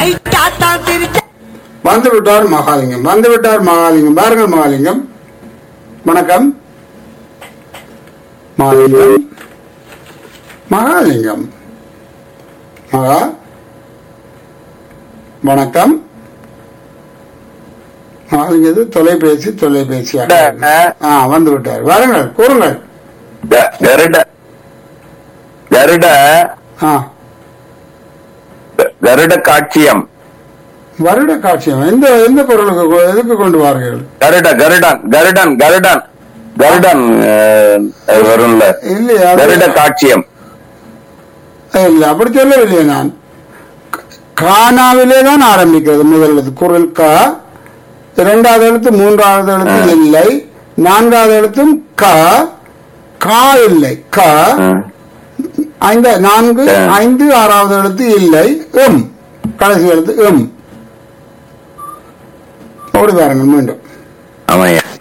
Tata Trichy வந்து விட்டார் மகாலிங்கம் வந்து விட்டார் மகாலிங்கம் பாருங்கள் மகாலிங்கம் வணக்கம் மகாலிங்கம் மகாலிங்கம் மகா வணக்கம் மகாலிங்கது தொலைபேசி தொலைபேசி ஆ வந்து விட்டார் வாருங்கள் கூறுங்கள் க- கருட கருட ஆ கருட காட்சியம் வருட காட்சியம் எந்த எந்த பொருளுக்கு கொ- எதுக்கு கொண்டு வார்கள் கருட கருடன் கருடன் கருடன் கருடன் அஹ், அது வரும்ல இல்லையா அது- கருட காட்சியம் இல்ல அப்படி சொல்லவில்லை நான் கானாவிலே தான் ஆரம்பிக்கிறது முதல் எழுத்து குரல் கா இரண்டாவது எழுத்து மூன்றாவது எழுத்து இல்லை நான்காவது எழுத்தும் க கா இல்லை க ம். ஐந்து நான்கு ஆ. ஐந்து ஆறாவது எழுத்து இல்லை எம் கடைசி எழுத்து எம் ஓடி பாருங்கள் மீண்டும் ஆமாய்யா